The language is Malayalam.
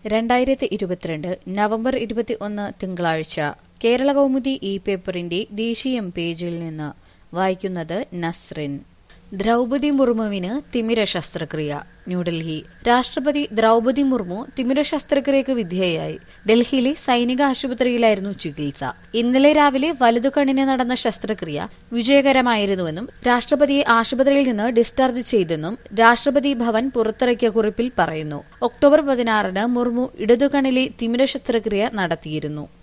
രണ്ടായിരത്തി ഇരുപത്തിരണ്ട് നവംബർ ഇരുപത്തി ഒന്ന് തിങ്കളാഴ്ച കേരള കൗമുദി ഇ പേപ്പറിന്റെ ദേശീയം പേജിൽ നിന്ന് വായിക്കുന്നത് നസ്രിൻ ദ്രൗപതി മുർമുവിന് തിമിര ശസ്ത്രക്രിയ ന്യൂഡൽഹി രാഷ്ട്രപതി ദ്രൗപതി മുർമു തിമിര ശസ്ത്രക്രിയക്ക് വിധേയയായി ഡൽഹിയിലെ സൈനിക ആശുപത്രിയിലായിരുന്നു ചികിത്സ ഇന്നലെ രാവിലെ വലതുകണ്ണിന് നടന്ന ശസ്ത്രക്രിയ വിജയകരമായിരുന്നുവെന്നും രാഷ്ട്രപതിയെ ആശുപത്രിയിൽ നിന്ന് ഡിസ്ചാർജ് ചെയ്തെന്നും രാഷ്ട്രപതി ഭവൻ പുറത്തിറക്കിയ കുറിപ്പിൽ പറയുന്നു ഒക്ടോബർ പതിനാറിന് മുർമു ഇടതുകണ്ണിലെ തിമിര ശസ്ത്രക്രിയ നടത്തിയിരുന്നു